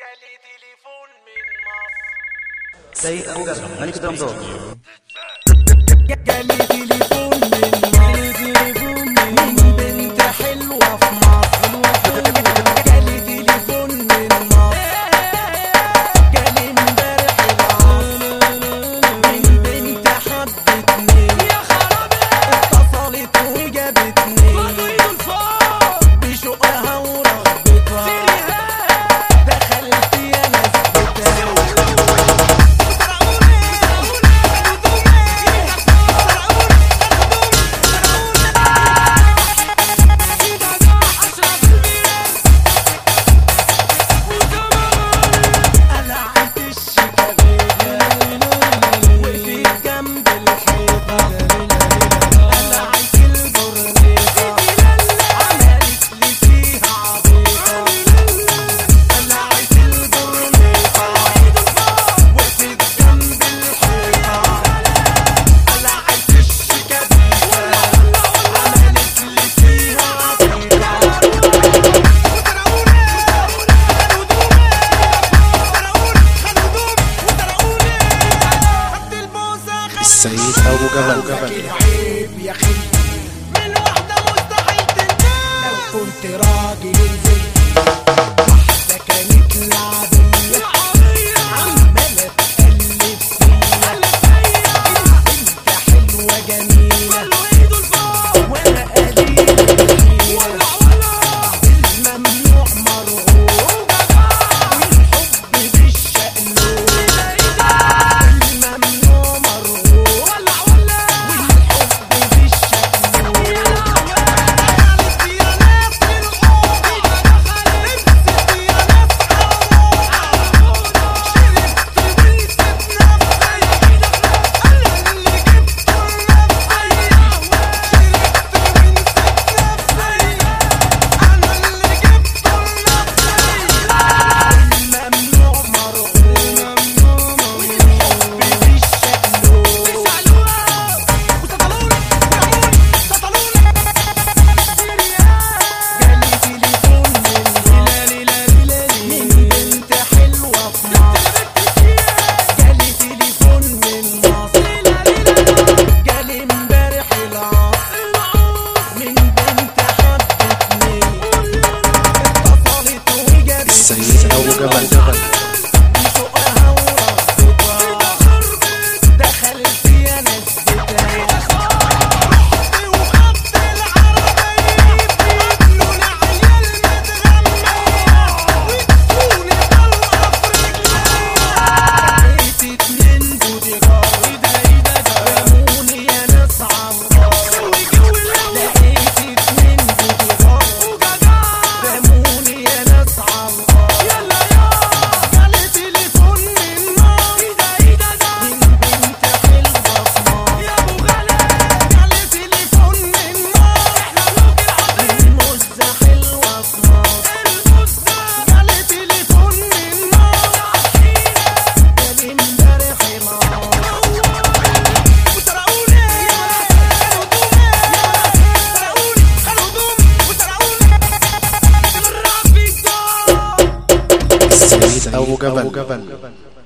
جالي تليفون من مصر سيد ابو جبل ملك درمزور جالي تليفون من مصر من بنت حلوة في مصر جالي تليفون من مصر جالي امبارح العصر من بنت حبتني يا خرابي اتصلت وجابتني بشوقها ورغبتها دخلت يا ناس قلعت الشيكابية وقفت جنب الحيطة قلعت البرنيطة عملت لي فيها عبيطة قلعت البرنيطة وقفت جنب الحيطة قلعت الشيكابية عملت لي فيها عبيطة السيد ابو جبل عيب يا خي من واحدة مستحيل تنتهي لو كنت راجل زي واحدة كانت لعبية عمالة تقلب فيا انت حلوة جميلة وانا قليل الحيلة الممنوع مرغوب والحب بالشقلوب الممنوع مرغوب والحب بالشقلوب قالت يا ناس الأوضة لبست يا ناس عروضة شربت ونسيت نفسي أنا اللي جبته لنفسي شربت ونسيت نفسي أنا اللي جبته لنفسي الممنوع مرغوب والحب بالشقلوب جالي تليفون من من بنت حلوة في مصر جالي تليفون من مصر جالي امبارح العصر من بنت حبتني اتصلت وجابتني السيد ابو جبل بشوقها ورغبتها دخلت يا نسبتها رحت وخدت العربية قبلوا العيال متغمية وادوني طلقة في رجليا لقيت اتنين بوديجارد رموني يا ناس عالغار لقيت اتنين بوديجارد رموني يا ناس عالغار يلا يا جالي تليفون من نار من بنت حلوة في نار يا ابو غلا جالي تليفون من نار من مزة حلوة في نار جالي تليفون من نار جالي امبارح نار وسرقوني سرقوني خدوا وسرقوني بالرافي السيد ابو جبل